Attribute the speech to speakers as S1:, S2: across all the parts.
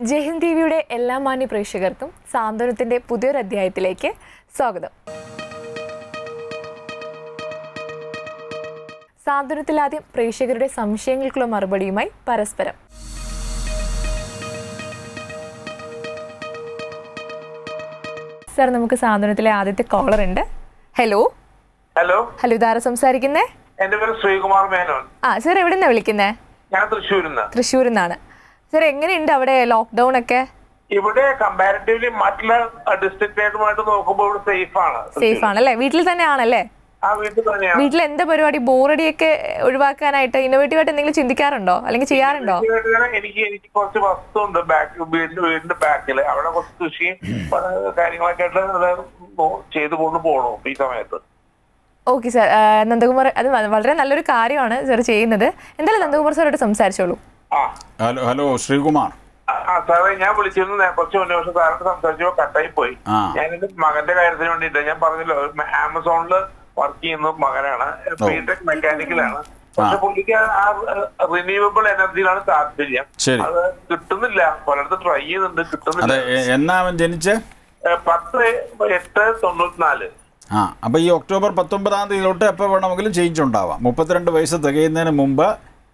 S1: Jaihind T വിയുടെ എല്ലാ മാന്യ പ്രേക്ഷകർക്കും സാന്ത്വനത്തിന്റെ പുതിയൊരു അധ്യായത്തിലേക്ക് സ്വാഗതം സാന്ത്വനത്തിൽ ആദ്യം പ്രേക്ഷകരുടെ സംശയങ്ങൾക്കുള്ള മറുപടിയുമായി പരസ്പരം സാർ നമുക്ക് സാന്ത്വനത്തിലെ ആദ്യത്തെ കോളർ ഉണ്ട് ഹലോ
S2: ഹലോ
S1: ഹലോ ഇതാരാ സംസാരിക്കുന്നേ
S2: എന്റെ പേര് ശ്രീകുമാർ മേനോൻ
S1: ആ സാർ എവിടെ നിന്നാണ് വിളിക്കുന്നേ
S2: ഞാൻ തൃശ്ശൂരിൽ നിന്ന്
S1: തൃശ്ശൂരിൽ നിന്നാണ് സാർ എങ്ങനെയുണ്ട് അവിടെ ലോക്ക്ഡൗൺ ഒക്കെ
S2: ഇവിടെ കമ്പാരിറ്റീവ്ലി മറ്റുള്ള ഡിസ്ട്രിക്റ്റുമായിട്ട് നോക്കുമ്പോൾ ഇവിടെ സേഫ് ആണ്
S1: സേഫ് ആണല്ലേ വീട്ടിൽ തന്നെ ആണല്ലേ
S2: ആ വീട്ടിൽ തന്നെയാണ്
S1: വീട്ടിൽ എന്താ പരിപാടി ബോറടിയൊക്കെ ഒഴിവാക്കാനായിട്ട് ഇന്നോവേറ്റീവ് ആയിട്ട് എന്തെങ്കിലും ചിന്തിക്കാറുണ്ടോ അല്ലെങ്കിൽ ചെയ്യാറുണ്ടോ
S2: വീട്ടില് എനിക്ക് എനിക്ക് കുറച്ച് വസ്തു ഉണ്ട് ബാക്ക് വീടിന്റെ വീടിന്റെ ബാക്കിൽ അവിടെ കുറച്ച് കൃഷിയും പല കാര്യങ്ങളൊക്കെ ആയിട്ട് അത് നോ- ചെയ്ത് കൊണ്ട് പോകണു ഈ സമയത്ത്
S1: ഓക്കെ സാർ നന്ദകുമാർ അത് വ- വളരെ നല്ലൊരു കാര്യമാണ് സാർ ചെയ്യുന്നത് എന്തായാലും നന്ദകുമാർ സാറോട് സംസാരിച്ചോളൂ
S2: ആ
S3: ഹലോ ഹലോ ശ്രീകുമാർ
S2: ആ, ആ സാറേ ഞാൻ വിളിച്ചിരുന്നു നേ- കുറച്ച് മുന്നേ പക്ഷെ സാറിന് സംസാരിച്ചപ്പോ കട്ടായി പോയി
S3: ആ.
S2: ഞാൻ എന്റെ മകന്റെ കാര്യത്തിന് വേണ്ടിയിട്ട് ഞാൻ പറഞ്ഞല്ലോ ഒരു ആമസോണില് വർക്ക് ചെയ്യുന്ന മകനാണ് ബിടെക് മെക്കാനിക്കലാണ് പക്ഷെ പുള്ളിക്ക് ആ റിന്യൂവബിൾ എനർജിയിലാണ് താല്പര്യം
S3: ശരി.
S2: അത് കിട്ടുന്നില്ല പലയിടത്തും ട്രൈ ചെയ്യുന്നുണ്ട് കിട്ടുന്നില്ല
S3: അതെ എ- എന്നാ അവൻ ജനിച്ചേ
S2: ഏ, പത്ത് എട്ട് തൊണ്ണൂറ്റിനാല്
S3: ആ അപ്പോൾ ഈ ഒക്ടോബർ പത്തൊമ്പതാം തീയതി തൊട്ട് എപ്പോൾ വേണമെങ്കിലും ചേഞ്ച് ഉണ്ടാവാം മുപ്പത്തിരണ്ട് വയസ്സ് തികയുന്നതിന് മുമ്പ്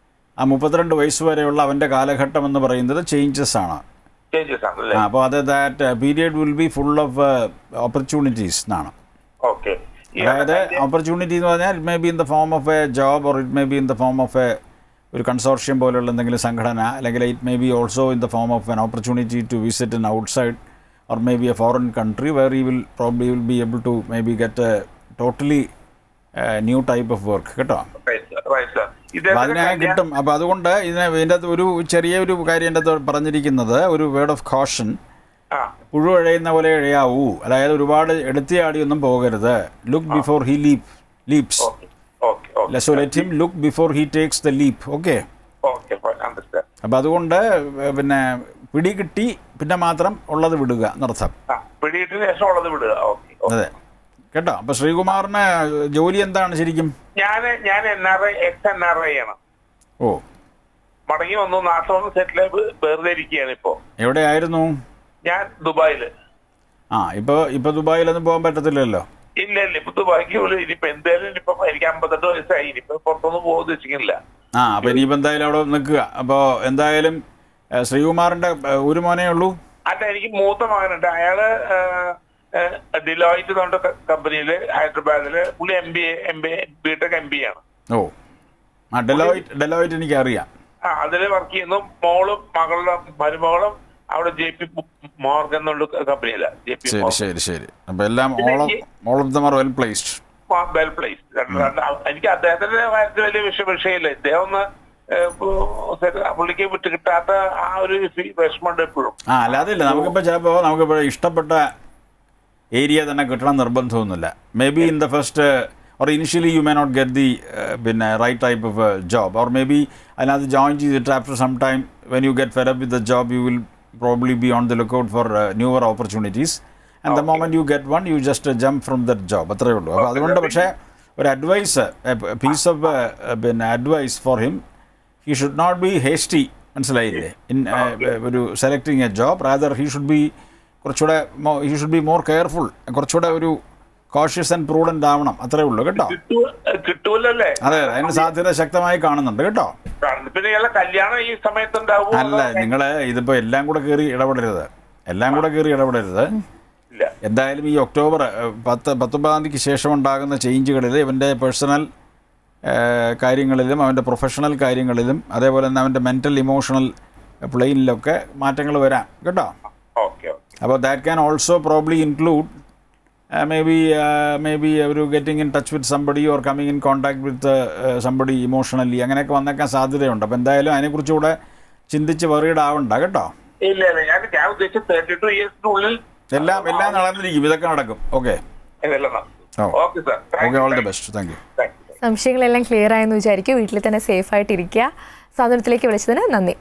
S3: ആ മുപ്പത്തിരണ്ട് വയസ്സ് വരെയുള്ള അവൻ്റെ കാലഘട്ടം എന്ന് പറയുന്നത് ചേഞ്ചസ് ആണ്
S2: ചേഞ്ചസ് ആണല്ലേ
S3: ആ അപ്പോൾ അത് that period will be full of opportunities എന്നാണ്
S2: ഓക്കെ
S3: അതായത് ഓപ്പർച്യൂണിറ്റി എന്ന് പറഞ്ഞാൽ it may be in the form of a job or it may be in the form of a ഒരു കൺസോർഷ്യം പോലുള്ള എന്തെങ്കിലും സംഘടന അല്ലെങ്കിൽ it may be also in the form of an opportunity to visit in outside or may be a foreign country where he will probably will be able to may be get a totally new type of work കേട്ടോ
S2: right sir
S3: അപ്പോൾ അതിനെ കിട്ടും അപ്പോൾ അതുകൊണ്ട് ഇതിനെ ഇതിൻ്റെ അകത്ത് ഒരു ചെറിയൊരു കാര്യം എൻ്റെ അകത്ത് പറഞ്ഞിരിക്കുന്നത് ഒരു വേർഡ് ഓഫ് കോഷൻ
S2: ആ
S3: പുഴു എഴയുന്ന പോലെ എഴയാവൂ അതായത് ഒരുപാട് എടുത്തിയാടിയൊന്നും പോകരുത് look before he leap leaps
S2: okay okay okay
S3: so let him look before he takes the leap okay
S2: okay understand
S3: അപ്പം അതുകൊണ്ട് ഏഹ്, പിന്നെ പിടി കിട്ടി പിന്നെ മാത്രം ഉള്ളത് വിടുക എന്നർത്ഥം
S2: ആ പിടിയിട്ടതിന് ശേഷം ഉള്ളത് വിടുക ഓക്കെ
S3: അതെ കേട്ടോ അപ്പം ശ്രീകുമാറിന് ജോലി എന്താണ് ശരിക്കും
S2: ഞാൻ ഞാൻ N R I X N R I ആണ്
S3: ഓ
S2: മടങ്ങി വന്നു നാട്ടിൽ വന്ന് സെറ്റിൽ വെറുതെ ഇരിക്കുകയാണ് ഇപ്പോ
S3: എവിടെയായിരുന്നു
S2: ഞാൻ ദുബായില്
S3: ആ ഇപ്പോൾ ഇപ്പോൾ ദുബായിലൊന്നും പോകാൻ പറ്റത്തില്ലല്ലോ
S2: ഇല്ല ഇല്ല ഇപ്പൊ ദുബായിക്ക് പോലും ഇനിയിപ്പോ എന്തായാലും ഇനിയിപ്പോ എനിക്ക് അമ്പത്തെട്ട് വയസ്സായി ഇനിയിപ്പോ പുറത്തൊന്നും പോകാൻ ഉദ്ദേശിക്കുന്നില്ല
S3: ആ അപ്പം ഇനിയിപ്പോൾ എന്തായാലും അവിടെ നിൽക്കുക അപ്പോൾ എന്തായാലും ഏഹ്, ശ്രീകുമാറിൻ്റെ ഏഹ്, ഒരു മോനേ ഉള്ളൂ
S2: അല്ല എനിക്ക് മൂത്ത മകനുണ്ട് അയാള് ഡിലോയിറ്റ് എന്ന കമ്പനിയില് ഹൈദരാബാദില് പുള്ളി M B A M B BTech M B ആണ്
S3: ഓ ആ ഡെലോയിറ്റ് ഡെലോയിറ്റ് എനിക്കറിയാം
S2: ആ അതില് വർക്ക് ചെയ്യുന്നു മോളും മകളുടെ മരുമകളും അവിടെ ജെ പി മോർഗൻ എന്നുള്ള കമ്പനിയില ജെ പി
S3: ശരി ശരി ശരി അപ്പം എല്ലാം all of all of them are well placed
S2: well place എനിക്ക് അദ്ദേഹത്തിന്റെ കാര്യത്തിൽ വലിയ വിഷയ വിഷയമില്ല ഇദ്ദേഹം ഒന്ന് ഏഹ്, ഇപ്പൊ പുള്ളിക്ക് വിട്ട് കിട്ടാത്ത ആ ഒരു ഫി- വിഷമമുണ്ട് എപ്പോഴും
S3: ആ അല്ലാതെ ഇല്ല നമുക്കിപ്പോൾ ചിലപ്പോൾ നമുക്കിപ്പോൾ ഇഷ്ടപ്പെട്ട ഏരിയ തന്നെ കിട്ടണം നിർബന്ധമൊന്നുമില്ല may be in the first or initially you may not get the പിന്നെ right type of job or may be അതിനകത്ത് ജോയിൻ ചെയ്തിട്ട് after some time when you get fed up with the job you will probably be on the look out for newer opportunities and the moment you get one you just jump from that job അത്രയേ ഉള്ളൂ അപ്പോൾ അതുകൊണ്ട് പക്ഷേ ഒരു advice piece of പിന്നെ advice for him he should not be hasty മനസ്സിലായില്ലേ in ഒരു selecting a job rather he should be കുറച്ചുകൂടെ he should be more careful കുറച്ചുകൂടെ ഒരു കോഷ്യസ് ആൻഡ് പ്രൂഡൻ്റ് ആവണം അത്രേ ഉള്ളൂ കേട്ടോ
S2: കിട്ടൂ- കിട്ടൂലല്ലേ
S3: അതെ അതെ അതിന് സാധ്യത ശക്തമായി കാണുന്നുണ്ട് കേട്ടോ
S2: പിന്നെ ഇയാളെ കല്യാണം ഈ സമയത്ത് ഉണ്ടാവും
S3: അല്ല നിങ്ങൾ ഇതിപ്പോൾ എല്ലാം കൂടെ കയറി ഇടപെടരുത് എല്ലാം കൂടെ കയറി ഇടപെടരുത്
S2: ഇല്ല
S3: എന്തായാലും ഈ ഒക്ടോബർ ഏഹ്, പത്ത് പത്തൊമ്പതാം തീയതിക്ക് ശേഷം ഉണ്ടാകുന്ന ചേഞ്ചുകളിൽ ഇവൻ്റെ പേഴ്സണൽ കാര്യങ്ങളിലും അവൻ്റെ പ്രൊഫഷണൽ കാര്യങ്ങളിലും അതേപോലെ തന്നെ അവൻ്റെ മെൻ്റൽ ഇമോഷണൽ പ്ലെയിനിലൊക്കെ മാറ്റങ്ങൾ വരാം കേട്ടോ
S2: ഓക്കെ ഓക്കെ
S3: അപ്പോൾ that can also probably include may be may be ഒരു getting in touch with somebody or coming in contact with somebody emotionally അങ്ങനെയൊക്കെ വന്നേക്കാൻ സാധ്യതയുണ്ട് അപ്പോൾ എന്തായാലും അതിനെക്കുറിച്ചുകൂടെ ചിന്തിച്ച് വെറിയുടെ ആവണ്ട കേട്ടോ
S2: ഇല്ല ഇല്ല ഞാൻ ഞാൻ ഉദ്ദേശിച്ച തേർട്ടി ടു ഇയേഴ്സിനുള്ളിൽ
S3: എല്ലാം എല്ലാം നടന്നിരിക്കും ഇതൊക്കെ നടക്കും ഓക്കെ
S2: ഇതെല്ലാം
S3: ഓ.
S2: Okay sir
S3: okay all the best thank you
S2: thank you
S1: സംശയങ്ങളെല്ലാം ക്ലിയർ ആയെന്ന് വിചാരിക്കും വീട്ടിൽ തന്നെ സേഫ് ആയിട്ട് ഇരിക്കുക സാന്ത്വനത്തിലേക്ക് വിളിച്ചതിന് നന്ദി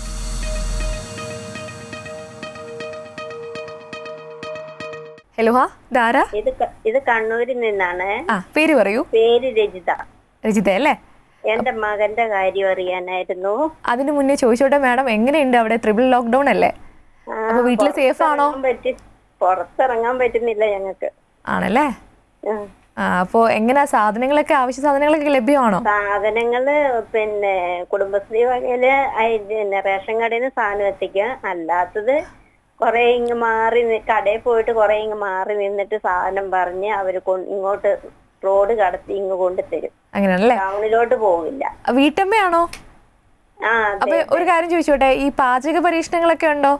S1: ഹലോ ഹാ ധാരാ
S4: ഇത് ക- ഇത് കണ്ണൂരിൽ നിന്നാണ്
S1: ആ പേര് പറയൂ
S4: പേര് രജിത
S1: രജിത അല്ലേ
S4: എന്റെ മകന്റെ കാര്യം അറിയാനായിരുന്നു
S1: അതിനു മുന്നേ ചോദിച്ചോട്ടെ മാഡം എങ്ങനെയുണ്ട് അവിടെ ട്രിപ്പിൾ ലോക്ക്ഡൗൺ അല്ലേ
S4: ആ,
S1: അപ്പൊ വീട്ടില് സേഫ് ആണോ
S4: പുറത്തിറങ്ങാൻ പറ്റി പുറത്തിറങ്ങാൻ പറ്റുന്നില്ല ഞങ്ങൾക്ക്
S1: ആണല്ലേ
S4: ആ.
S1: ആ അപ്പോ എങ്ങനെയാ സാധനങ്ങളൊക്കെ ആവശ്യ സാധനങ്ങളൊക്കെ ലഭ്യമാണോ
S4: സാധനങ്ങള് പിന്നെ കുടുംബശ്രീ വകയില് അയി- പിന്നെ റേഷൻ കടയിൽ നിന്ന് സാധനം എത്തിക്കുക അല്ലാത്തത് കൊറേ ഇങ്ങ് മാറി നി- കടയിൽ പോയിട്ട് കൊറേ ഇങ്ങ് മാറി നിന്നിട്ട് സാധനം പറഞ്ഞ് അവര് കൊ- ഇങ്ങോട്ട് റോഡ് കടത്തി ഇങ്ങ് കൊണ്ടുതരും
S1: അങ്ങനെയാണല്ലേ
S4: ടൗണിലോട്ട് പോകില്ല
S1: വീട്ടമ്മയാണോ
S4: ആ
S1: അപ്പൊ
S4: അതെ
S1: ഒരു കാര്യം ചോദിച്ചോട്ടെ ഈ പാചക പരീക്ഷണങ്ങളൊക്കെ ഉണ്ടോ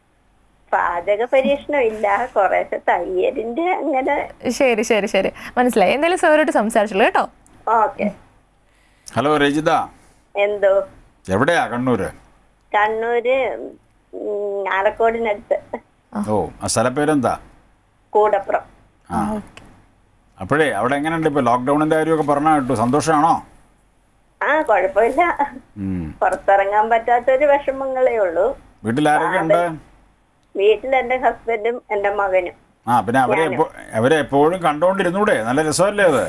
S4: പാചക പരീക്ഷണം ഇല്ല കുറേശ്ശെ തയ്യലിന്റെ അങ്ങനെ
S1: ശരി ശരി ശരി മനസ്സിലായി എന്തായാലും സാറോട്ട് സംസാരിച്ചുള്ളൂ കേട്ടോ
S4: ഓക്കെ
S3: ഹലോ രജിത
S4: എന്തോ
S3: എവിടെയാ കണ്ണൂര്
S4: കണ്ണൂര് ഉം, ആലക്കോടിനടുത്ത്
S3: ഓ ആ സ്ഥലപ്പേരെന്താ
S4: കൂടപ്പുറം
S3: ആ അപ്പോഴേ അവിടെ എങ്ങനെയുണ്ട് ഇപ്പൊ ലോക്ക്ഡൌണിന്റെ കാര്യമൊക്കെ പറഞ്ഞാ കേട്ടു സന്തോഷമാണോ
S4: ആ കുഴപ്പമില്ല
S3: ഉം.
S4: പുറത്തിറങ്ങാൻ പറ്റാത്തൊരു വിഷമങ്ങളേ ഉള്ളൂ
S3: വീട്ടിൽ ആരൊക്കെ ഉണ്ട്
S4: വീട്ടിൽ എന്റെ ഹസ്ബൻഡും എന്റെ മകനും
S3: ആ പിന്നെ അവരെ എപ്പോ- അവരെ എപ്പോഴും കണ്ടോണ്ടിരുന്നൂടെ നല്ല രസമല്ലേ അത്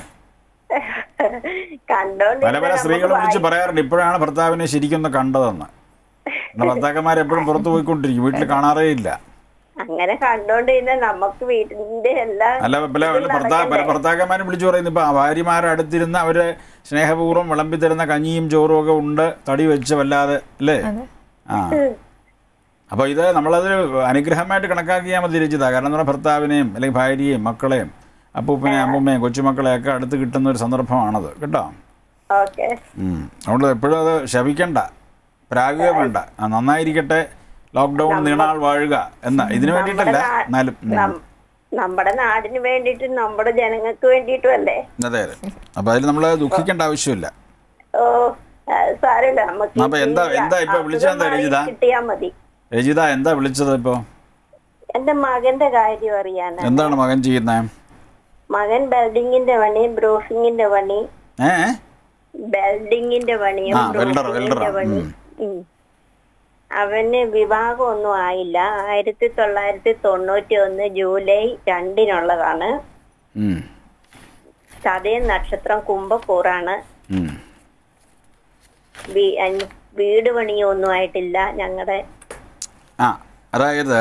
S4: കണ്ടോണ്ട്
S3: പല പല സ്ത്രീകളെ വിളിച്ച് പറയാറുണ്ട് ഇപ്പോഴാണ് ഭർത്താവിനെ ശരിക്കും ഒന്ന് കണ്ടതെന്ന് പിന്നെ ഭർത്താക്കന്മാർ എപ്പോഴും പുറത്തു പോയിക്കൊണ്ടിരിക്കും വീട്ടിൽ കാണാറേ ഇല്ല
S4: അങ്ങനെ കണ്ടോണ്ട് ഇരുന്ന നമുക്ക് വീട്ടിന്റെ എല്ലാ
S3: അല്ല പല പല ഭർത്താ പല ഭർത്താക്കന്മാരും വിളിച്ചു പറയുന്നു ഇപ്പൊ ഭാര്യമാരെ അടുത്തിരുന്ന് അവര് സ്നേഹപൂർവ്വം വിളമ്പി തരുന്ന കഞ്ഞിയും ചോറും ഒക്കെ ഉണ്ട് തടി വെച്ച് വല്ലാതെ അല്ലേ ആ അപ്പൊ ഇത് നമ്മളത് അനുഗ്രഹമായിട്ട് കണക്കാക്കിയാൽ മതി രചിത കാരണം നമ്മുടെ ഭർത്താവിനെയും അല്ലെങ്കിൽ ഭാര്യയെയും മക്കളെയും അപ്പൂപ്പനെയും അമ്മൂമ്മയും കൊച്ചുമക്കളെയൊക്കെ അടുത്ത് കിട്ടുന്ന ഒരു സന്ദർഭമാണത് കേട്ടോ
S4: ഓക്കെ
S3: ഉം. അതുകൊണ്ട് എപ്പോഴും അത് ശപിക്കണ്ട പ്രാകുക വേണ്ട ആ, നന്നായിരിക്കട്ടെ ലോക്ക്ഡൌൺ നീണാൾ വാഴുക എന്ന ഇതിനു വേണ്ടിയിട്ടല്ല എന്നാലും ഉം.
S4: നമ്മുടെ നാടിന് വേണ്ടിയിട്ടും നമ്മുടെ ജനങ്ങൾക്ക് വേണ്ടിയിട്ടും അല്ലേ
S3: അതെ അതെ അപ്പൊ അതിൽ നമ്മൾ ദുഃഖിക്കേണ്ട ആവശ്യമില്ല
S4: ഓ അത് സാരമില്ല നമുക്ക്
S3: അപ്പൊ എന്താ
S4: ഈ
S3: എന്താ ഇപ്പൊ വിളിച്ചതെന്താ
S4: അസുഖം മാറി
S3: രജിത
S4: കിട്ടിയാ മതി
S3: രജിത എന്താ വിളിച്ചത് ഇപ്പോ
S4: എന്റെ മകന്റെ കാര്യം അറിയാനാ
S3: എന്താണ് മകൻ ചെയ്യുന്നത്
S4: മകൻ ബെൽഡിങ്ങിന്റെ പണി ബ്രൂഫിങ്ങിന്റെ പണി
S3: ഏ
S4: ബെൽഡിങ്ങിന്റെ പണിയും
S3: ആ, welder,
S4: ബ്രൂഫിങ്ങിന്റെ
S3: welder,
S4: പണി
S3: ഉം.
S4: ഉം. അവന് വിവാഹം ഒന്നും ആയില്ല ആയിരത്തി തൊള്ളായിരത്തി തൊണ്ണൂറ്റി ഒന്ന് ജൂലൈ രണ്ടിനുള്ളതാണ്
S3: ഉം.
S4: ചതയൻ നക്ഷത്രം കുംഭക്കൂറാണ്
S3: ഉം.
S4: വീ- അൻ- വീട് പണിയൊന്നും ആയിട്ടില്ല ഞങ്ങളുടെ
S3: ആ അതായത്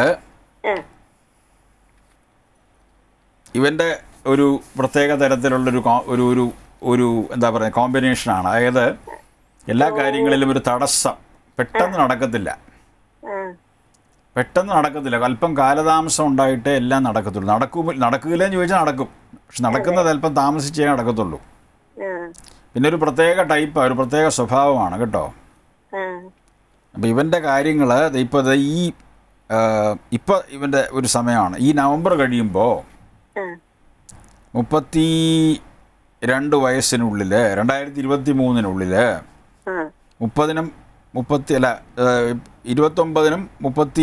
S3: ഇവന്റെ ഒരു പ്രത്യേക തരത്തിലുള്ളൊരു കോ- ഒരു ഒരു ഒരു എന്താ പറയുക കോമ്പിനേഷനാണ് അതായത് എല്ലാ കാര്യങ്ങളിലും ഒരു തടസ്സം പെട്ടെന്ന് നടക്കത്തില്ല പെട്ടെന്ന് നടക്കത്തില്ല അല്പം കാലതാമസം ഉണ്ടായിട്ടേ എല്ലാം നടക്കത്തുള്ളൂ നടക്കും നടക്കില്ലെന്ന് ചോദിച്ചാൽ നടക്കും പക്ഷെ നടക്കുന്നത് അല്പം താമസിച്ചേ നടക്കത്തുള്ളൂ പിന്നെ ഒരു പ്രത്യേക ടൈപ്പ് ഒരു പ്രത്യേക സ്വഭാവമാണ് കേട്ടോ അപ്പോൾ ഇവൻ്റെ കാര്യങ്ങൾ ഇപ്പോൾ ഈ ഇപ്പോൾ ഇവൻ്റെ ഒരു സമയമാണ് ഈ നവംബർ കഴിയുമ്പോൾ മുപ്പത്തി രണ്ട് വയസ്സിനുള്ളിൽ രണ്ടായിരത്തി ഇരുപത്തി മൂന്നിനുള്ളിൽ മുപ്പതിനും മുപ്പത്തി അല്ല ഏഹ്, ഇരുപത്തൊമ്പതിനും മുപ്പത്തി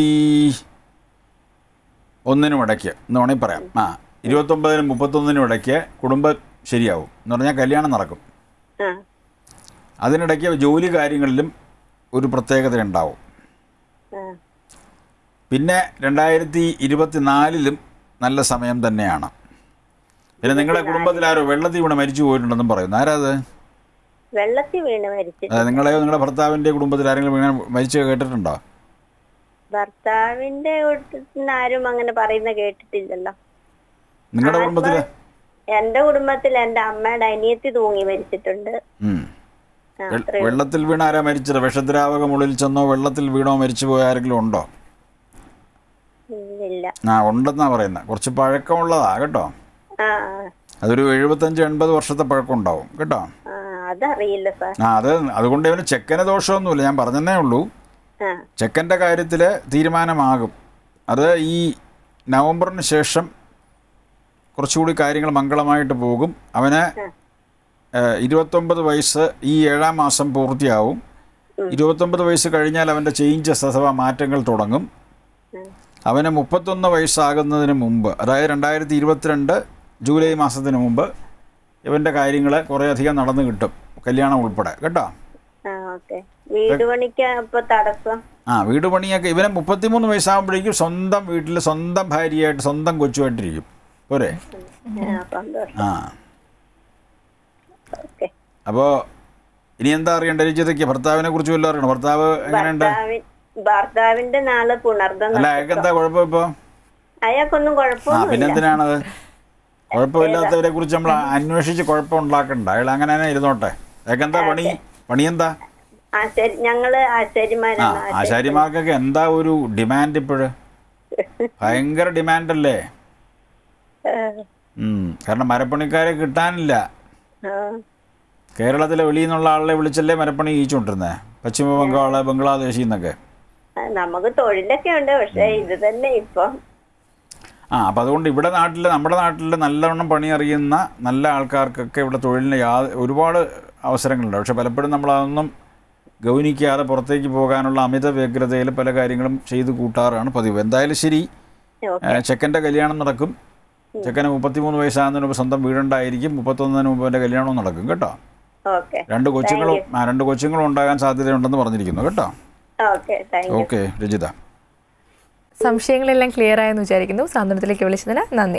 S3: ഒന്നിനും ഇടയ്ക്ക് എന്ന് വേണമെങ്കിൽ പറയാം ആ ഇരുപത്തൊമ്പതിനും മുപ്പത്തൊന്നിനും ഇടയ്ക്ക് കുടുംബം ശരിയാവും എന്ന് പറഞ്ഞാൽ കല്യാണം നടക്കും അതിനിടയ്ക്ക് ജോലി കാര്യങ്ങളിലും ഒരു പ്രത്യേകത ഉണ്ടാവും പിന്നെ രണ്ടായിരത്തി ഇരുപത്തിനാലിലും നല്ല സമയം തന്നെയാണ് പിന്നെ നിങ്ങളുടെ കുടുംബത്തിലാരോ വെള്ളത്തിൽ വീണ് മരിച്ചു പോയിട്ടുണ്ടെന്നും പറയുന്നു ആരാ അത്
S4: വെള്ളത്തിൽ വീണ് മരിച്ചു
S3: അത് നിങ്ങളെയോ നിങ്ങളുടെ ഭർത്താവിൻ്റെ കുടുംബത്തിൽ ആരെങ്കിലും വീണ് മരിച്ചു കേട്ടിട്ടുണ്ടോ
S4: ഭർത്താവിന്റെ വീട്ടിൽ ആരും അങ്ങനെ പറയുന്ന കേട്ടിട്ടില്ലല്ലോ
S3: നിങ്ങളുടെ കുടുംബത്തിൽ
S4: എന്റെ കുടുംബത്തിൽ എന്റെ അമ്മയുടെ അനിയത്തി തൂങ്ങി മരിച്ചിട്ടുണ്ട്
S3: ഉം.
S4: ആ,
S3: വെ-
S4: അത്രേ
S3: വെള്ളത്തിൽ വീണ് ആരാ മരിച്ചത് വിഷദ്രാവകം ഉള്ളിൽ ചെന്നോ വെള്ളത്തിൽ വീണോ മരിച്ചു പോയ ആരെങ്കിലും ഉണ്ടോ
S4: ഉം, ഇല്ല
S3: ആ ഉണ്ടെന്നാ പറയുന്നത് കുറച്ച് പഴക്കമുള്ളതാ കേട്ടോ
S4: ആ
S3: അതൊരു എഴുപത്തഞ്ച് എൺപത് വർഷത്തെ പഴക്കം ഉണ്ടാവും കേട്ടോ
S4: ആ അതറിയില്ല സാർ
S3: ആ അത് അതുകൊണ്ട് ഇവന് ചെക്കന് ദോഷമൊന്നുമില്ല ഞാൻ പറഞ്ഞതേ ഉള്ളൂ
S4: ആ
S3: ചെക്കൻ്റെ കാര്യത്തിൽ തീരുമാനമാകും അത് ഈ നവംബറിന് ശേഷം കുറച്ചുകൂടി കാര്യങ്ങൾ മംഗളമായിട്ട് പോകും അവന് ഏഹ്, ഇരുപത്തൊമ്പത് വയസ്സ് ഈ ഏഴാം മാസം പൂർത്തിയാവും ഇരുപത്തൊമ്പത് വയസ്സ് കഴിഞ്ഞാൽ അവൻ്റെ ചേഞ്ചസ് അഥവാ മാറ്റങ്ങൾ തുടങ്ങും അവന് മുപ്പത്തൊന്ന് വയസ്സാകുന്നതിന് മുമ്പ് അതായത് രണ്ടായിരത്തി ഇരുപത്തിരണ്ട് ജൂലൈ മാസത്തിന് മുമ്പ് ഇവൻ്റെ കാര്യങ്ങൾ കുറേയധികം നടന്നു കിട്ടും കല്യാണം ഉൾപ്പെടെ കേട്ടോ
S4: ആ ഓക്കെ വീട് പണിക്ക് ഇപ്പൊ തടസ്സം
S3: ആ വീട് പണിയൊക്കെ ഇവന് മുപ്പത്തിമൂന്ന് വയസ്സാകുമ്പോഴേക്കും സ്വന്തം വീട്ടിൽ സ്വന്തം ഭാര്യയായിട്ട് സ്വന്തം കൊച്ചുമായിട്ടിരിക്കും പോരെ
S4: ആ സന്തോഷം
S3: ആ
S4: ഓക്കെ
S3: അപ്പോൾ ഇനി എന്താ അറിയണ്ട രചിതയ്ക്ക് ഭർത്താവിനെ കുറിച്ച് വല്ലതും അറിയണം ഭർത്താവ് എങ്ങനെയുണ്ട്
S4: ഭർത്താവിൻ ഭർത്താവിന്റെ നാള് പുണർദം
S3: അല്ല അയാൾക്ക് എന്താ കുഴപ്പം ഇപ്പൊ
S4: അയാൾക്കൊന്നും
S3: ആ
S4: കുഴപ്പമൊന്നുമില്ല
S3: പിന്നെന്തിനാണത് കുഴപ്പമില്ലാത്തവരെ കുറിച്ച് നമ്മൾ അന്വേഷിച്ച് കുഴപ്പം ഉണ്ടാക്കണ്ട അയാൾ അങ്ങനെ തന്നെ ഇരുന്നോട്ടെ അയാൾക്ക് എന്താ പണി പണി എന്താ
S4: ആശാരി ഞങ്ങള്
S3: ആ
S4: ആശാരിമാരാണ്
S3: ആശാരിമാർക്കൊക്കെ എന്താ ഒരു ഡിമാൻഡ് ഇപ്പോഴ് ഭയങ്കര ഡിമാൻഡ് അല്ലേ ഉം. കാരണം മരപ്പണിക്കാരെ കിട്ടാനില്ല കേരളത്തിലെ വെളിയിൽ നിന്നുള്ള ആളെ വിളിച്ചല്ലേ മരപ്പണി ചെയ്യിച്ചുകൊണ്ടിരുന്നത് പശ്ചിമ ബംഗാള് ബംഗ്ലാദേശിൽ നിന്നൊക്കെ
S4: നമുക്ക് തൊഴിലൊക്കെ ഉണ്ട് പക്ഷെ ഇത് തന്നെ ഇപ്പം
S3: ആ അപ്പം അതുകൊണ്ട് ഇവിടെ നാട്ടിൽ നമ്മുടെ നാട്ടിൽ നല്ലവണ്ണം പണി അറിയുന്ന നല്ല ആൾക്കാർക്കൊക്കെ ഇവിടെ തൊഴിലിന് യാ ഒരുപാട് അവസരങ്ങളുണ്ട് പക്ഷെ പലപ്പോഴും നമ്മളതൊന്നും ഗൗനിക്കാതെ പുറത്തേക്ക് പോകാനുള്ള അമിത വ്യഗ്രതയിൽ പല കാര്യങ്ങളും ചെയ്തു കൂട്ടാറാണ് പതിവ് എന്തായാലും ശരി
S4: ഓക്കെ
S3: ഏഹ് ചെക്കൻ്റെ കല്യാണം നടക്കും ചെക്കന് മുപ്പത്തിമൂന്ന് വയസ്സാകുന്നതിന് മുമ്പ് സ്വന്തം വീടുണ്ടായിരിക്കും മുപ്പത്തൊന്നിന് മുമ്പ് എൻ്റെ കല്യാണവും നടക്കും കേട്ടോ
S4: ഓക്കെ
S3: രണ്ട് കൊച്ചുങ്ങളും ആ രണ്ട് കൊച്ചുങ്ങളും ഉണ്ടാകാൻ സാധ്യതയുണ്ടെന്ന് പറഞ്ഞിരിക്കുന്നു കേട്ടോ
S4: okay thank you
S3: okay Rajitha
S1: സംശയങ്ങളെല്ലാം ക്ലിയർ ആയെന്ന് വിചാരിക്കുന്നു സാന്ത്വനത്തിലേക്ക് വിളിച്ചതിന് നന്ദി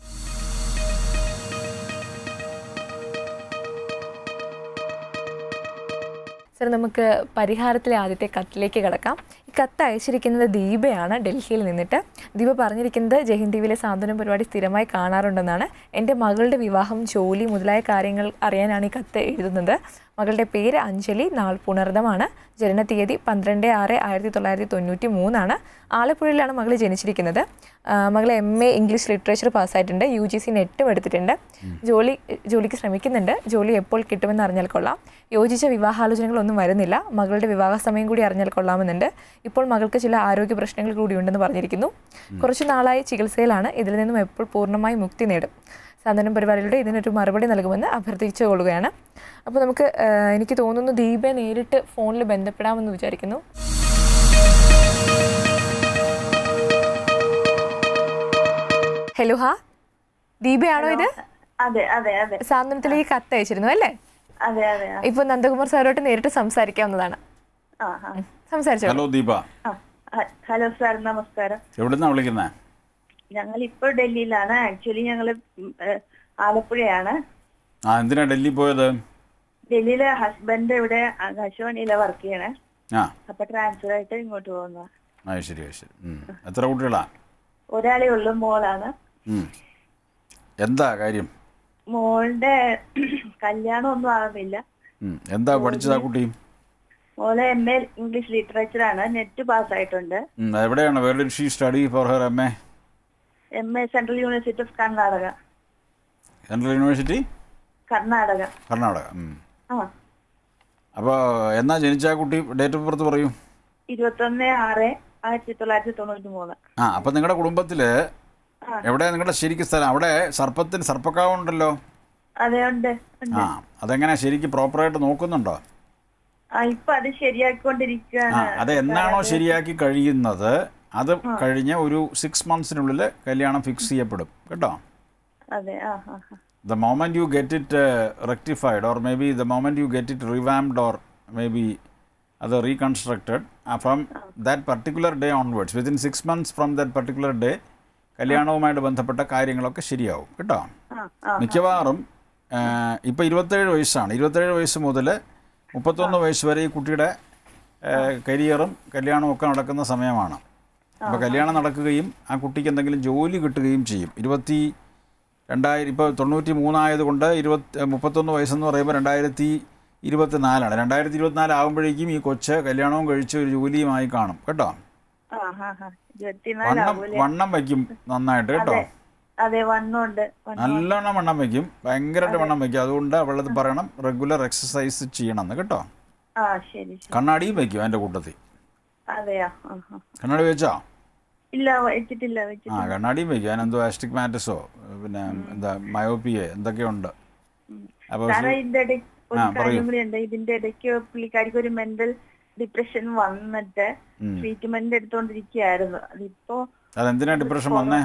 S1: സർ നമുക്ക് പരിഹാരത്തിലെ ആദ്യത്തെ കത്തിലേക്ക് കിടക്കാം ഈ കത്ത് അയച്ചിരിക്കുന്നത് ദീപയാണ് ഡൽഹിയിൽ നിന്നിട്ട് ദീപ പറഞ്ഞിരിക്കുന്നത് ജയ്ഹിന്ദ് ടി വിയിലെ സാന്ത്വനം പരിപാടി സ്ഥിരമായി കാണാറുണ്ടെന്നാണ് എൻ്റെ മകളുടെ വിവാഹം ജോലി മുതലായ കാര്യങ്ങൾ അറിയാനാണ് ഈ കത്ത് എഴുതുന്നത് മകളുടെ പേര് അഞ്ജലി നാൾ പുണർദമാണ് ജനനത്തീയതി പന്ത്രണ്ട് ആറ് ആയിരത്തി തൊള്ളായിരത്തി തൊണ്ണൂറ്റി മൂന്നാണ് ആലപ്പുഴയിലാണ് മകൾ ജനിച്ചിരിക്കുന്നത് ആ, മകൾ എം എ ഇംഗ്ലീഷ് ലിറ്ററേച്ചർ പാസ്സായിട്ടുണ്ട് യു ജി സി നെറ്റും എടുത്തിട്ടുണ്ട് ജോലി ജോലിക്ക് ശ്രമിക്കുന്നുണ്ട് ജോലി എപ്പോൾ കിട്ടുമെന്ന് അറിഞ്ഞാൽ കൊള്ളാം യോജിച്ച വിവാഹാലോചനകളൊന്നും വരുന്നില്ല മകളുടെ വിവാഹ സമയം കൂടി അറിഞ്ഞാൽ കൊള്ളാമെന്നുണ്ട് ഇപ്പോൾ മകൾക്ക് ചില ആരോഗ്യ പ്രശ്നങ്ങൾ കൂടി ഉണ്ടെന്ന് പറഞ്ഞിരിക്കുന്നു കുറച്ച് നാളായി ചികിത്സയിലാണ് ഇതിൽ നിന്നും എപ്പോൾ പൂർണ്ണമായി മുക്തി നേടും സാന്ത്വനം പരിപാടിയിലൂടെ ഇതിനൊരു മറുപടി നൽകുമെന്ന് അഭ്യർത്ഥിച്ചു കൊള്ളുകയാണ് അപ്പോൾ നമുക്ക് ആ, എനിക്ക് തോന്നുന്നു ദീപയെ നേരിട്ട് ഫോണിൽ ബന്ധപ്പെടാമെന്ന് വിചാരിക്കുന്നു ഹലോ ഹാ ദീപയാണോ ഇത്
S5: അതെ അതെ അതെ
S1: സാന്ത്വനത്തിലേക്ക് കത്ത് അയച്ചിരുന്നു അല്ലേ
S5: അതെ അതെ ആ.
S1: ഇപ്പൊ നന്ദകുമാർ സാറോട്ട് നേരിട്ട് സംസാരിക്കാവുന്നതാണ്
S5: ആ ആ
S1: സംസാരിച്ചോ
S3: ഹലോ ദീപ
S5: ആ ഹ- ഹലോ സാർ നമസ്കാരം
S3: എവിടുന്നാ വിളിക്കുന്നത്
S5: ഞങ്ങൾ ഇപ്പോൾ ഡൽഹിയിലാണ് ആക്ച്വലി ഞങ്ങൾ ആലപ്പുഴയാണ്
S3: ആ എന്തിനാ ഡൽഹി പോയത്
S5: ഡൽഹിയിലെ ഹസ്ബൻഡ് ഇവിടെ ആകാശവാണിയിലെ വർക്ക് ചെയ്യണേ
S3: ആ
S5: അപ്പൊ ട്രാൻസ്ഫർ ആയിട്ട് ഇങ്ങോട്ട് പോകുന്ന
S3: അത് ശരി അത് ശരി ഉം. എത്ര കുട്ടികളാ
S5: ഒരാളെ ഉള്ളു മോളാണ്
S3: ഉം. എന്താ കാര്യം
S5: മോളുടെ കല്യാണം ഒന്നും ആകുന്നില്ല
S3: ഉം. എന്താ പഠിച്ചതാ കുട്ടി
S5: മോളെ എം എ ഇംഗ്ലീഷ് ലിറ്ററേച്ചർ ആണ് നെറ്റ് പാസ് ആയിട്ടുണ്ട്
S3: ഉം. എവിടെയാണ് where did she study for her M A
S5: M A central university of Karnataka
S3: central university
S5: Karnataka
S3: Karnataka ഉം.
S5: ആ
S3: അപ്പോൾ എന്നാ ജനിച്ച ആ കുട്ടി ഡേറ്റ് ഓഫ് ബർത്ത് പറയൂ
S5: ഇരുപത്തൊന്ന് ആറ് ആയിരത്തി തൊള്ളായിരത്തി തൊണ്ണൂറ്റി മൂന്ന്
S3: ആ അപ്പം നിങ്ങളുടെ കുടുംബത്തിൽ
S5: ആ.
S3: എവിടെയാ നിങ്ങളുടെ ശരിക്കും സ്ഥലം അവിടെ സർപ്പത്തിന് സർപ്പക്കാവുണ്ടല്ലോ
S5: അതെ ഉണ്ട് ഉണ്ട്
S3: ആ അതെങ്ങനെ ശരിക്കും പ്രോപ്പറായിട്ട് നോക്കുന്നുണ്ടോ
S5: ആ ഇപ്പൊ അത് ശരിയാക്കിക്കൊണ്ടിരിക്കുകയാണ്
S3: ആ അത് എന്നാണോ ശരിയാക്കി കഴിയുന്നത് അത് കഴിഞ്ഞ് ഒരു സിക്സ് മന്ത്സിനുള്ളിൽ കല്യാണം ഫിക്സ് ചെയ്യപ്പെടും കേട്ടോ
S5: അതെ ആ ആ ആ.
S3: the moment you get it uh, rectified or maybe the moment you get it revamped or maybe other reconstructed uh, from that particular day onwards within six months from that particular day കല്യാണവുമായിട്ട് ബന്ധപ്പെട്ട കാര്യങ്ങളൊക്കെ ശരിയാവും കേട്ടോ
S5: ആ ആ
S3: മിക്കവാറും ഇപ്പോൾ ഇരുപത്തേഴ് വയസ്സാണ് ഇരുപത്തേഴ് വയസ്സ് മുതൽ മുപ്പത്തൊന്ന് വയസ്സ് വരെ ഈ കുട്ടിയുടെ കരിയറും കല്യാണവും ഒക്കെ നടക്കുന്ന സമയമാണ് അപ്പോൾ കല്യാണം നടക്കുകയും ആ കുട്ടിക്ക് എന്തെങ്കിലും ജോലി കിട്ടുകയും ചെയ്യും ഇരുപത്തി രണ്ടായിരം ഇപ്പോൾ തൊണ്ണൂറ്റി മൂന്നായത് കൊണ്ട് ഇരുപത്തി മുപ്പത്തൊന്ന് വയസ്സെന്ന് പറയുമ്പോൾ രണ്ടായിരത്തി ഇരുപത്തി നാലാണ് രണ്ടായിരത്തി ഇരുപത്തിനാല് ആകുമ്പോഴേക്കും ഈ കൊച്ച് കല്യാണവും കഴിച്ച് ഒരു ജോലിയുമായി കാണും കേട്ടോ
S5: ആ ആ ആ ഇരുപത്തിനാല്
S3: വണ്ണം
S5: ആവൂലേ
S3: വണ്ണം വയ്ക്കും നന്നായിട്ട് കേട്ടോ
S5: അതെ അതെ വണ്ണുണ്ട് വണ്ണം
S3: നല്ലോണം വണ്ണം വയ്ക്കും ഭയങ്കരമായിട്ട് വണ്ണം വയ്ക്കും അതുകൊണ്ട് അവളത് പറയണം റെഗുലർ എക്സസൈസ് ചെയ്യണമെന്ന് കേട്ടോ
S5: ആ ശരി ശരി
S3: കണ്ണാടിയും വയ്ക്കും അതിൻ്റെ കൂട്ടത്തിൽ
S5: അതെയോ ആ ആ
S3: കണ്ണാടി വെച്ചോ
S5: ഇല്ല വെച്ചിട്ടില്ല
S3: ആ
S5: വെച്ചിട്ടില്ല
S3: കണ്ണാടിയും വയ്ക്കും അതിനെന്തോ ആസ്റ്റിഗ്മാറ്റിസോ പിന്നെ എന്താ മയോപ്പിയെ എന്തൊക്കെയുണ്ട് അപ്പോൾ
S5: സാറേ ഇതിന്റെ ഇടയ്ക്ക് ഒരു
S3: ആ,
S5: കാര്യം
S3: പറയൂ.
S5: കൂടി ഉണ്ട് ഇതിന്റെ ഇടയ്ക്ക് പുള്ളിക്കാരിക്ക് ഒരു മെന്റൽ ഡിപ്രഷൻ വന്നിട്ട് ട്രീറ്റ്മെന്റ് എടുത്തോണ്ടിരിക്കുകയായിരുന്നു അതിപ്പോ
S3: അതെന്തിനാ ഡിപ്രഷൻ വന്നേ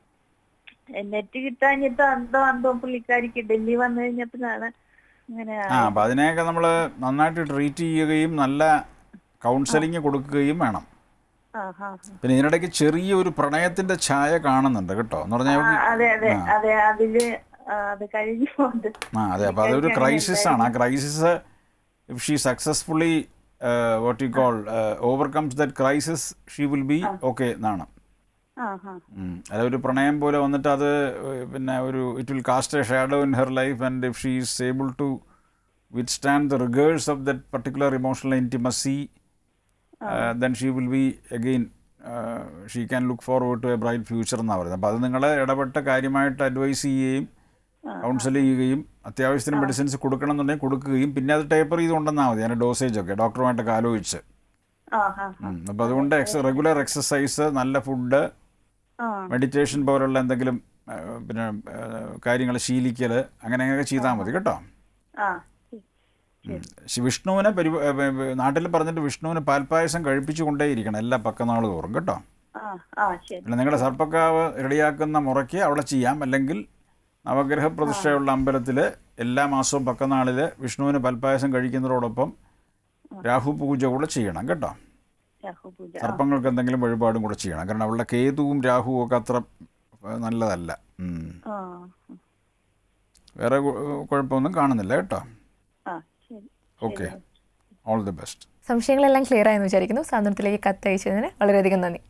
S5: നെറ്റ് കിട്ടാഞ്ഞിട്ട് അന്തോ അന്തോ പുള്ളിക്കാരിക്ക് ഡൽഹി വന്നു കഴിഞ്ഞപ്പോഴാണ് അങ്ങനെ
S3: ആ അപ്പം അതിനെയൊക്കെ നമ്മൾ നന്നായിട്ട് ട്രീറ്റ് ചെയ്യുകയും നല്ല കൗൺസിലിംഗ് കൊടുക്കുകയും വേണം
S5: ആ ആ ആ.
S3: പിന്നെ ഇതിനിടയ്ക്ക് ചെറിയൊരു പ്രണയത്തിന്റെ ഛായ കാണുന്നുണ്ട് കേട്ടോ എന്ന് പറഞ്ഞാൽ
S5: ആ, അതെ അതെ അതെ അതില് ആ, അത് കഴിഞ്ഞു അത്
S3: ആ അതെ അപ്പോൾ അതൊരു ക്രൈസിസ് ആണ് ആ crisis if she successfully what you call overcomes that crisis she will be okay എന്നാണ്
S5: ആ ഹാ
S3: ഉം. അല്ല ഒരു പ്രണയം പോലെ വന്നിട്ട് അത് ഏഹ്, പിന്നെ ഒരു it will cast a shadow in her life and if she is able to withstand the rigours of that particular emotional intimacy then she will be again she can look forward to a bright future എന്നാണ് പറയുന്നത് അപ്പോൾ അത് നിങ്ങൾ ഇടപെട്ട കാര്യമായിട്ട് advice ചെയ്യുകയും council ചെയ്യുകയും അത്യാവശ്യത്തിന് മെഡിസിൻസ് കൊടുക്കണം എന്നുണ്ടെങ്കിൽ കൊടുക്കുകയും പിന്നെ അത് ടേപ്പർ ചെയ്ത് കൊണ്ടുവന്നാൽ മതി അതിൻ്റെ ഡോസേജ് ഒക്കെ ഡോക്ടറുമായിട്ടൊക്കെ ആലോചിച്ച്
S5: ആ ഹാ
S3: അപ്പോൾ അതുകൊണ്ട് എക്സ് റെഗുലർ എക്സസൈസ് നല്ല ഫുഡ്
S5: ആ
S3: മെഡിറ്റേഷൻ പോലുള്ള എന്തെങ്കിലും ആ, പിന്നെ കാര്യങ്ങൾ ശീലിക്കൽ അങ്ങനെ അങ്ങനെയൊക്കെ ചെയ്താൽ മതി കേട്ടോ
S5: ആ
S3: ഉം. ശി- വിഷ്ണുവിനെ പരി നാട്ടിൽ പറഞ്ഞിട്ട് വിഷ്ണുവിന് പാൽപ്പായസം കഴിപ്പിച്ചു കൊണ്ടേയിരിക്കണം എല്ലാ പക്കനാൾ തോറും കേട്ടോ
S5: ആ ആ ശരി
S3: പിന്നെ നിങ്ങളുടെ സർപ്പക്കാവ് റെഡിയാക്കുന്ന മുറയ്ക്ക് അവിടെ ചെയ്യാം അല്ലെങ്കിൽ നവഗ്രഹ പ്രതിഷ്ഠയുള്ള അമ്പലത്തിൽ എല്ലാ മാസവും പക്കനാളിൽ വിഷ്ണുവിന് പാൽപ്പായസം കഴിക്കുന്നതോടൊപ്പം രാഹു പൂജ കൂടെ ചെയ്യണം കേട്ടോ
S5: രാഹു പൂജ ആ
S3: സർപ്പങ്ങൾക്ക് എന്തെങ്കിലും വഴിപാടും കൂടെ ചെയ്യണം കാരണം അവളുടെ കേതുവും രാഹുവും ഒക്കെ അത്ര ഏഹ്, നല്ലതല്ല ഉം.
S5: ആ
S3: വേറെ കു- കുഴപ്പമൊന്നും കാണുന്നില്ല കേട്ടോ
S5: ആ ശരി
S3: ഓക്കെ ഓൾ ദി ബെസ്റ്റ്
S1: സംശയങ്ങളെല്ലാം ക്ലിയർ ആയെന്ന് വിചാരിക്കുന്നു സാന്ത്വനത്തിലേക്ക് കത്തയച്ചതിന് വളരെയധികം നന്ദി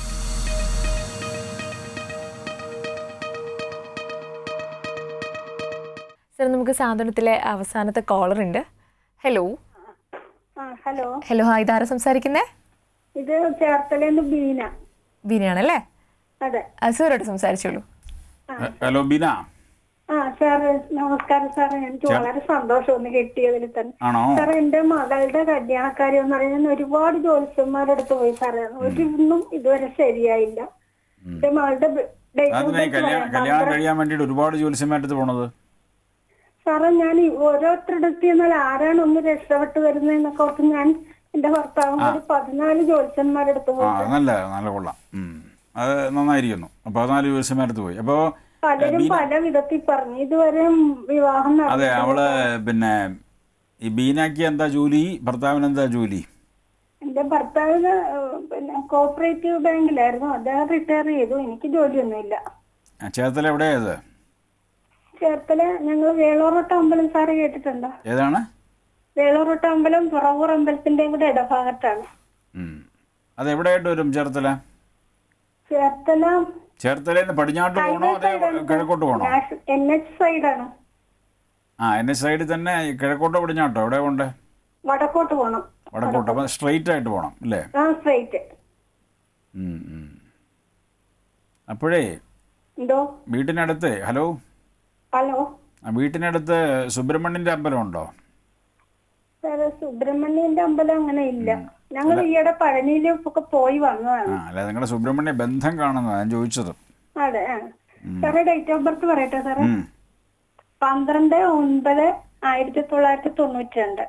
S1: സർ നമുക്ക് സാന്ത്വനത്തിലെ അവസാനത്തെ കോളർ ഉണ്ട് ഹലോ
S6: ആ ഹലോ
S1: ഹലോ ഹാ ഇതാരാ സംസാരിക്കുന്നേ
S6: ഇത് ചേർത്തലേന്ന് ബീന
S1: ബീനയാണല്ലേ
S6: അതെ
S1: സൂരോട്ട് സംസാരിച്ചോളൂ
S3: ഹലോ ബിന
S6: ആ സാറ് നമസ്കാരം സാറേ എനിക്ക് വളരെ സന്തോഷം ഒന്ന് കിട്ടിയതിൽ തന്നെ
S3: ആണോ
S6: സാറേ എന്റെ മകളുടെ കല്യാണക്കാര്യം എന്ന് പറയുന്നത് ഒരുപാട് ജ്യോത്സ്യന്മാരുടെ അടുത്ത് പോയി സാറേ ഒരിന്നും ഇതുവരെ ശരിയായില്ല എന്റെ മകളുടെ ഡേറ്റ് ഓഫ്
S3: അതിനായി
S6: ബർത്ത്
S3: കല്യാണം
S6: പറയാം.
S3: കല്യാണം കഴിയാൻ വേണ്ടിയിട്ട് ഒരുപാട് ജ്യോത്സ്യമായിട്ട് പോണത്
S6: സാറേ ഞാൻ ഈ ഓരോരുത്തരുടെ അടുത്ത് ചെന്നാൽ ആരാണ് ഒന്ന് രക്ഷപ്പെട്ട് വരുന്നതെന്നൊക്കെ ഓർത്ത് ഞാൻ എന്റെ ഭർത്താവും ഒരു പതിനാല് ജ്യോത്സ്യന്മാരുടെ അടുത്ത്
S3: ആ
S6: പോയി
S3: അത് നല്ല നല്ല കൊള്ളാം ഉം. അത് നന്നായിരിക്കുന്നു അപ്പോൾ പതിനാല് ജ്യോത്സ്യമാരത്ത് പോയി അപ്പോൾ
S6: പലരും പല വിധത്തിൽ പറഞ്ഞു ഇതുവരെ വിവാഹം നടന്നു
S3: അതെ അവള് പിന്നെ ഈ ബീനാക്ക് എന്താ ജോലി ഭർത്താവിന് എന്താ ജോലി
S6: എന്റെ ഭർത്താവിന് ഏഹ്, പിന്നെ കോപ്പറേറ്റീവ് ബാങ്കിലായിരുന്നു അദ്ദേഹം റിട്ടയർ ചെയ്തു എനിക്ക് ജോലിയൊന്നുമില്ല
S3: ആ, ചേർത്തല എവിടെയായത്
S6: ചേർത്തല ഞങ്ങൾ വേളോറോട്ട അമ്പലം സാറ് കേട്ടിട്ടുണ്ടോ
S3: ഏതാണ്
S6: വേളോറോട്ട അമ്പലം തുറവൂർ അമ്പലത്തിന്റെയും കൂടെ ഇടഭാഗത്താണ്
S3: ഉം. അത് എവിടെയായിട്ട് വരും ചേർത്തല
S6: ചേർത്തല
S3: ചേർത്തലയിൽ നിന്ന് പടിഞ്ഞാട്ട് പോകണോ അതേ കിഴക്കോട്ട് പോകണോ
S6: എൻ എച്ച് സൈഡാണ്
S3: ആ എന്നെ സൈഡിൽ തന്നെ ഈ കിഴക്കോട്ടോ പടിഞ്ഞാട്ടോ എവിടെ പോണ്ടേ
S6: വടക്കോട്ട് പോണം
S3: വടക്കോട്ട് അപ്പം സ്ട്രെയിറ്റ് ആയിട്ട് പോകണം അല്ലേ
S6: ആ സ്ട്രൈറ്റ്
S3: ഉം, ഉം. അപ്പോഴേ
S6: എന്തോ
S3: വീട്ടിനടുത്ത് ഹലോ
S6: ഹലോ
S3: ആ വീട്ടിനടുത്ത് സുബ്രഹ്മണ്യന്റെ അമ്പലം ഉണ്ടോ
S6: സാറ് സുബ്രഹ്മണ്യന്റെ അമ്പലം അങ്ങനെ ഇല്ല ഞങ്ങൾ ഈയിടെ പഴനിയിലൊക്കെ പോയി വന്നതാണ്
S3: ആ അല്ല നിങ്ങളുടെ സുബ്രഹ്മണ്യ ബന്ധം കാണുന്നതാണ് ഞാൻ ചോദിച്ചത്
S6: അതെ ആ സാറേ ഡേറ്റ് ഓഫ് ബർത്ത് പറയട്ടെ സാറേ
S3: ഉം.
S6: പന്ത്രണ്ട് ഒൻപത് ആയിരത്തി തൊള്ളായിരത്തി തൊണ്ണൂറ്റി രണ്ട്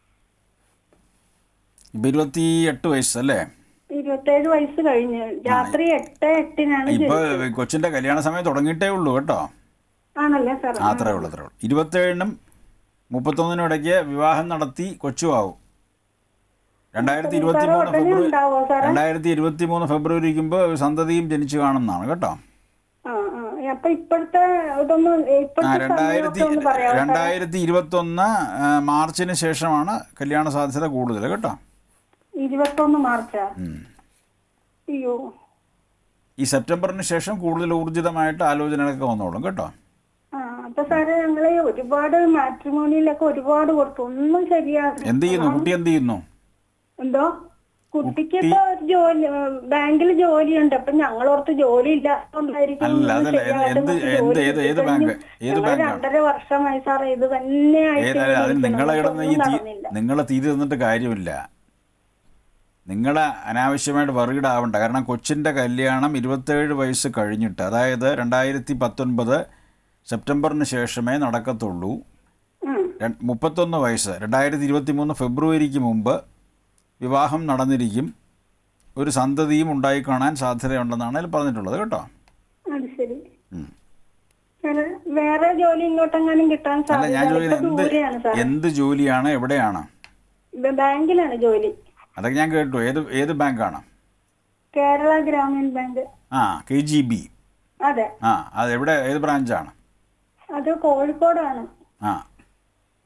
S3: ഇപ്പൊ ഇരുപത്തി എട്ട് വയസ്സല്ലേ
S6: ഇരുപത്തേഴ് വയസ്സ് കഴിഞ്ഞു രാത്രി എട്ട് എട്ടിനാണ്
S3: ഇപ്പൊ
S6: ജനിച്ചത്.
S3: കൊച്ചിന്റെ കല്യാണ സമയം തുടങ്ങിയിട്ടേ ഉള്ളൂ കേട്ടോ
S6: ആണല്ലേ സാർ
S3: ആ, അത്രേ ഉള്ളൂ അത്രേ ഉള്ളൂ ഇരുപത്തേഴിനും മുപ്പത്തൊന്നിനും ഇടയ്ക്ക് വിവാഹം നടത്തി കൊച്ചുവാകും രണ്ടായിരത്തി ഇരുപത്തി
S6: സാറ്
S3: മൂന്ന്
S6: ഉടനെ
S3: ഫെബ്രുവരി
S6: ഉണ്ടാവോ സാറേ
S3: രണ്ടായിരത്തി ഇരുപത്തി മൂന്ന് ഫെബ്രുവരി ഇരിക്കുമ്പോൾ സന്തതിയും ജനിച്ചു കാണുന്നതാണ് കേട്ടോ
S6: ആ ആ അപ്പൊ ഇപ്പോഴത്തെ ഇതൊന്ന്
S3: ആ
S6: ഇപ്പോഴത്തെ
S3: രണ്ടായിരത്തി
S6: സമയമൊക്കെ ഒന്ന് പറയാമോ സാറേ?
S3: രണ്ടായിരത്തി ഇരുപത്തി ഒന്ന് മാർച്ചിന് ശേഷമാണ് കല്യാണ സാധ്യത കൂടുതൽ കേട്ടോ
S6: ഇരുപത്തൊന്ന് മാർച്ചാ
S3: ഉം.
S6: അയ്യോ
S3: ഈ സെപ്റ്റംബറിന് ശേഷം കൂടുതൽ ഊർജിതമായിട്ട് ആലോചനകളൊക്കെ വന്നോളും കേട്ടോ
S6: ആ അപ്പൊ സാറേ ഞങ്ങള് ഒരുപാട് മാട്രിമോണിയിലൊക്കെ ഒരുപാട് കൊടുത്തു ഒന്നും ശരിയാകും
S3: എന്ത് ചെയ്യുന്നു കുട്ടി എന്ത് ചെയ്യുന്നു
S6: എന്തോ കുട്ടിക്ക് ഇപ്പൊ ഒരു ജോലി ബാങ്കിൽ ജോലിയുണ്ട് അപ്പൊ ഞങ്ങളോർത്ത് ജോലി ഇല്ലാത്തതുകൊണ്ടായിരിക്കും
S3: അല്ല,
S6: ഒന്നും
S3: അതല്ല,
S6: ശരിയാകാതെ
S3: എന്ത്-
S6: നമുക്ക്
S3: എന്ത്-
S6: ജോലി
S3: ഏത്- ഏത്
S6: കിട്ടി
S3: ബാങ്ക്?
S6: കഴിഞ്ഞു.
S3: ഏത്
S6: ഞങ്ങള്
S3: ബാങ്കാണ്?
S6: രണ്ടര വർഷമായി സാറേ ഇത് തന്നെയായിട്ട്
S3: ഏതായാലും അതിന്
S6: ഇരിക്കുന്നു.
S3: നിങ്ങളെ കിടന്ന് ഈ
S6: ഒന്നും
S3: തീ
S6: നടന്നില്ല.
S3: നിങ്ങളെ തീരെ നിന്നിട്ട് കാര്യമില്ല നിങ്ങളെ അനാവശ്യമായിട്ട് വറുകിട ആവണ്ട കാരണം കൊച്ചിൻ്റെ കല്യാണം ഇരുപത്തേഴ് വയസ്സ് കഴിഞ്ഞിട്ട് അതായത് രണ്ടായിരത്തി പത്തൊൻപത് സെപ്റ്റംബറിന് ശേഷമേ നടക്കത്തുള്ളൂ
S6: ഉം.
S3: ര- മുപ്പത്തൊന്ന് വയസ്സ് രണ്ടായിരത്തി ഇരുപത്തി മൂന്ന് ഫെബ്രുവരിക്ക് മുമ്പ് വിവാഹം നടന്നിരിക്കും ഒരു സന്തതിയും ഉണ്ടായി കാണാൻ സാധ്യതയുണ്ടെന്നാണ് അതിൽ പറഞ്ഞിട്ടുള്ളത് കേട്ടോ
S6: അത് ശരി
S3: ഉം.
S6: സാറേ, വേറെ ജോലി ഇങ്ങോട്ടെങ്ങാനും കിട്ടാൻ
S3: അല്ല ഞാൻ
S6: സാധ്യത
S3: ചോദിക്കുന്നത്
S6: ഇപ്പൊ
S3: എന്ത്
S6: ദൂരെയാണ് സാർ
S3: എന്ത് ജോലിയാണ് എവിടെയാണ്
S6: ബാങ്കിലാണ് ജോലി
S3: അതൊക്കെ ഞാൻ കേട്ടു ഏത് ഏത് ബാങ്കാണ്
S6: കേരള ഗ്രാമീൺ ബാങ്ക്
S3: ആ കെ ജി ബി
S6: അതെ
S3: ആ അത് എവിടെ ഏത് ബ്രാഞ്ചാണ്
S6: അത് കോഴിക്കോടാണ്
S3: ആ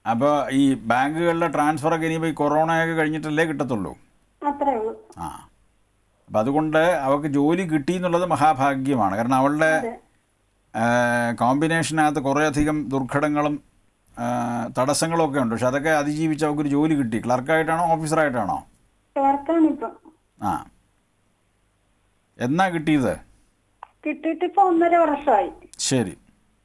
S3: അപ്പോൾ ഈ ബാങ്കുകളിലെ ട്രാൻസ്ഫറൊക്കെ ഇനിയിപ്പോൾ ഈ കൊറോണയൊക്കെ കഴിഞ്ഞിട്ടല്ലേ കിട്ടത്തുള്ളൂ
S6: അത്രേ ഉള്ളൂ
S3: ആ അപ്പം അതുകൊണ്ട് അവൾക്ക് ജോലി കിട്ടി എന്നുള്ളത് മഹാഭാഗ്യമാണ് കാരണം അവളുടെ കോമ്പിനേഷനകത്ത് കുറേയധികം ദുർഘടങ്ങളും ആ, തടസ്സങ്ങളും ഒക്കെ ഉണ്ട് പക്ഷെ അതൊക്കെ അതിജീവിച്ച് അവൾക്കൊരു ജോലി കിട്ടി ക്ലർക്കായിട്ടാണോ ഓഫീസറായിട്ടാണോ
S6: ചേർക്കാണിപ്പൊ
S3: ആ എന്നാ കിട്ടിയത്
S6: കിട്ടിയിട്ട് ഇപ്പൊ ഒന്നര വർഷമായി
S3: ശരി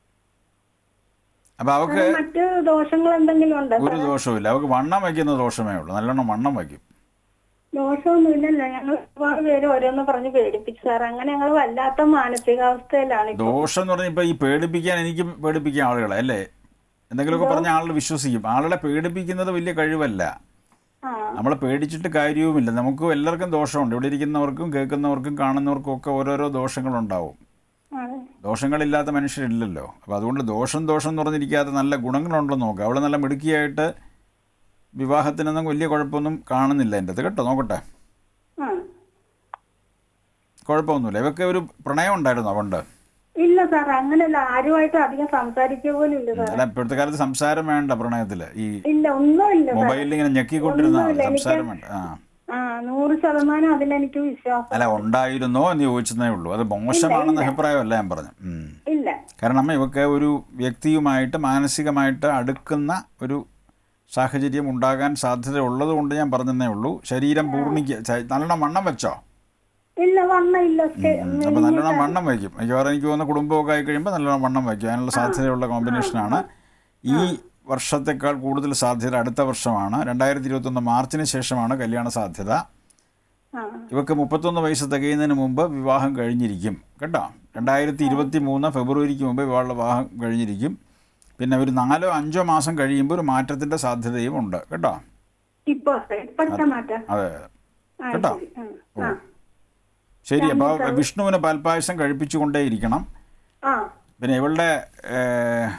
S3: അപ്പം അവൾക്ക്
S6: അത് മറ്റ് ദോഷങ്ങൾ എന്തെങ്കിലും ഉണ്ടോ
S3: ഒരു ദോഷവുമില്ല അവൾക്ക് വണ്ണം വയ്ക്കുന്ന ദോഷമേ ഉള്ളൂ നല്ലോണം വണ്ണം വയ്ക്കും
S6: ദോഷമൊന്നുമില്ലല്ലോ ഞങ്ങൾ ഒരുപാട് പേര് ഓരോന്ന് പറഞ്ഞ് പേടിപ്പിച്ചു സാർ അങ്ങനെ ഞങ്ങൾ വല്ലാത്ത മാനസികാവസ്ഥയിലാണ് ഇപ്പൊ
S3: ദോഷം എന്ന് പറഞ്ഞാൽ ഇപ്പോൾ ഈ പേടിപ്പിക്കാൻ എനിക്ക് പേടിപ്പിക്കാൻ ആളുകളെ അല്ലേ എന്തെങ്കിലുമൊക്കെ പറഞ്ഞ ആളുകൾ വിശ്വസിക്കും ആളുകളെ പേടിപ്പിക്കുന്നത് വലിയ കഴിവല്ല
S6: ആ
S3: നമ്മളെ പേടിച്ചിട്ട് കാര്യവുമില്ല നമുക്ക് എല്ലാവർക്കും ദോഷമുണ്ട് ഇവിടെ ഇരിക്കുന്നവർക്കും കേൾക്കുന്നവർക്കും കാണുന്നവർക്കും ഒക്കെ ഓരോരോ ദോഷങ്ങളുണ്ടാവും
S6: അതെ
S3: ദോഷങ്ങളില്ലാത്ത മനുഷ്യരില്ലല്ലോ അപ്പോൾ അതുകൊണ്ട് ദോഷം ദോഷം എന്ന് പറഞ്ഞിരിക്കാതെ നല്ല ഗുണങ്ങളുണ്ടോ നോക്കുക അവളെ നല്ല മിടുക്കിയായിട്ട് വിവാഹത്തിനൊന്നും വലിയ കുഴപ്പമൊന്നും കാണുന്നില്ല എൻ്റെ അത് കേട്ടോ നോക്കട്ടെ
S6: ആ
S3: കുഴപ്പമൊന്നുമില്ല ഇവർക്ക് ഒരു പ്രണയം ഉണ്ടായിരുന്നു അതുകൊണ്ട്
S6: ഇല്ല സാർ അങ്ങനെയല്ല ആരുമായിട്ട് അധികം സംസാരിക്കുക പോലും ഇല്ല സാർ
S3: അല്ല ഇപ്പോഴത്തെ കാലത്ത് സംസാരം വേണ്ട പ്രണയത്തിൽ ഈ
S6: ഇല്ല ഒന്നുമില്ല സാർ
S3: മൊബൈലിൽ ഇങ്ങനെ ഞെക്കിക്കൊണ്ടിരുന്ന
S6: ഒന്നുമില്ല,
S3: സംസാരം
S6: എനിക്ക്
S3: വേണ്ട ആ
S6: ആ നൂറ് ശതമാനം അതിലെനിക്ക് വിശ്വാസം
S3: അല്ല ഉണ്ടായിരുന്നോ എന്ന് ചോദിച്ചതേ ഉള്ളൂ അത് മോശമാണെന്ന അഭിപ്രായമല്ല ഞാൻ പറഞ്ഞു ഉം.
S6: ഇല്ല
S3: കാരണം ഇവക്ക് ഒരു വ്യക്തിയുമായിട്ട് മാനസികമായിട്ട് അടുക്കുന്ന ഒരു സാഹചര്യം ഉണ്ടാകാൻ സാധ്യത ഉള്ളത് കൊണ്ട് ഞാൻ പറഞ്ഞതേ ഉള്ളൂ ശരീരം പൂർണ്ണിക്ക് ച- നല്ലോണം വണ്ണം വെച്ചോ
S6: ഇല്ല വണ്ണ ഇല്ല
S3: അപ്പോൾ നല്ലോണം വണ്ണം വയ്ക്കും മിക്കവാറും എനിക്ക് തോന്നുന്ന കുടുംബമൊക്കെ ആയി കഴിയുമ്പോൾ നല്ലോണം വണ്ണം വയ്ക്കും അതിനുള്ള സാധ്യതയുള്ള കോമ്പിനേഷനാണ് ഈ വർഷത്തെക്കാൾ കൂടുതൽ സാധ്യത അടുത്ത വർഷമാണ് രണ്ടായിരത്തി ഇരുപത്തൊന്ന് മാർച്ചിന് ശേഷമാണ് കല്യാണ സാധ്യത
S6: ആ
S3: ഇവക്ക് മുപ്പത്തൊന്ന് വയസ്സ് തികയുന്നതിന് മുമ്പ് വിവാഹം കഴിഞ്ഞിരിക്കും കേട്ടോ രണ്ടായിരത്തി ഇരുപത്തി മൂന്ന് ഫെബ്രുവരിക്ക് മുമ്പ് ഇവളുടെ വിവാഹം കഴിഞ്ഞിരിക്കും പിന്നെ ഒരു നാലോ അഞ്ചോ മാസം കഴിയുമ്പോൾ ഒരു മാറ്റത്തിൻ്റെ സാധ്യതയും ഉണ്ട് കേട്ടോ
S6: ഇപ്പൊ ഇപ്പഴത്തെ മാറ്റം
S3: അതെ
S6: ആ
S3: കേട്ടോ
S6: ശരി ആ. ആ
S3: ശരി അപ്പോൾ വിഷ്ണുവിന് പാൽപ്പായസം കഴിപ്പിച്ചുകൊണ്ടേയിരിക്കണം
S6: ആ
S3: പിന്നെ ഇവളുടെ ഏഹ്,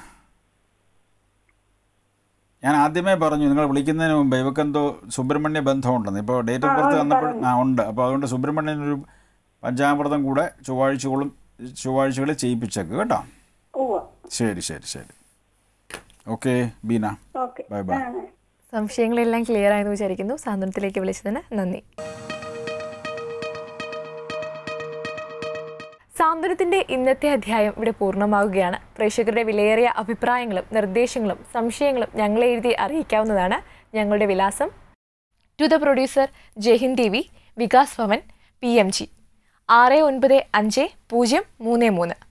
S3: ഞാൻ ആദ്യമേ പറഞ്ഞു നിങ്ങൾ വിളിക്കുന്നതിന് മുമ്പ് ഇവക്കെന്തോ സുബ്രഹ്മണ്യ ബന്ധമുണ്ടെന്ന് ഇപ്പോൾ ഡേറ്റ് ഓഫ് ബർത്ത് തന്നപ്പോൾ ആ ഉണ്ട് അപ്പോൾ അതുകൊണ്ട് സുബ്രഹ്മണ്യനൊരു പഞ്ചാമൃതം കൂടെ ചൊവ്വാഴ്ചകളും ചൊവ്വാഴ്ചകളിൽ ചെയ്യിപ്പിച്ചേക്ക് കേട്ടോ
S6: ഉവ്വ
S3: ശരി ശരി ശരി okay Beena
S6: okay
S3: bye bye
S1: സംശയങ്ങളെല്ലാം ക്ലിയർ ആയെന്ന് വിചാരിക്കുന്നു സാന്ത്വനത്തിലേക്ക് വിളിച്ചതിന് നന്ദി സാന്ത്വനത്തിന്റെ ഇന്നത്തെ അധ്യായം ഇവിടെ പൂർണ്ണമാവുകയാണ് പ്രേക്ഷകരുടെ വിലയേറിയ അഭിപ്രായങ്ങളും നിർദ്ദേശങ്ങളും സംശയങ്ങളും ഞങ്ങളെ എഴുതി അറിയിക്കാവുന്നതാണ് ഞങ്ങളുടെ വിലാസം to the producer Jaihind T V Vikas Bhavan P M G ആറ് ഒൻപത് അഞ്ച് പൂജ്യം മൂന്ന് മൂന്ന്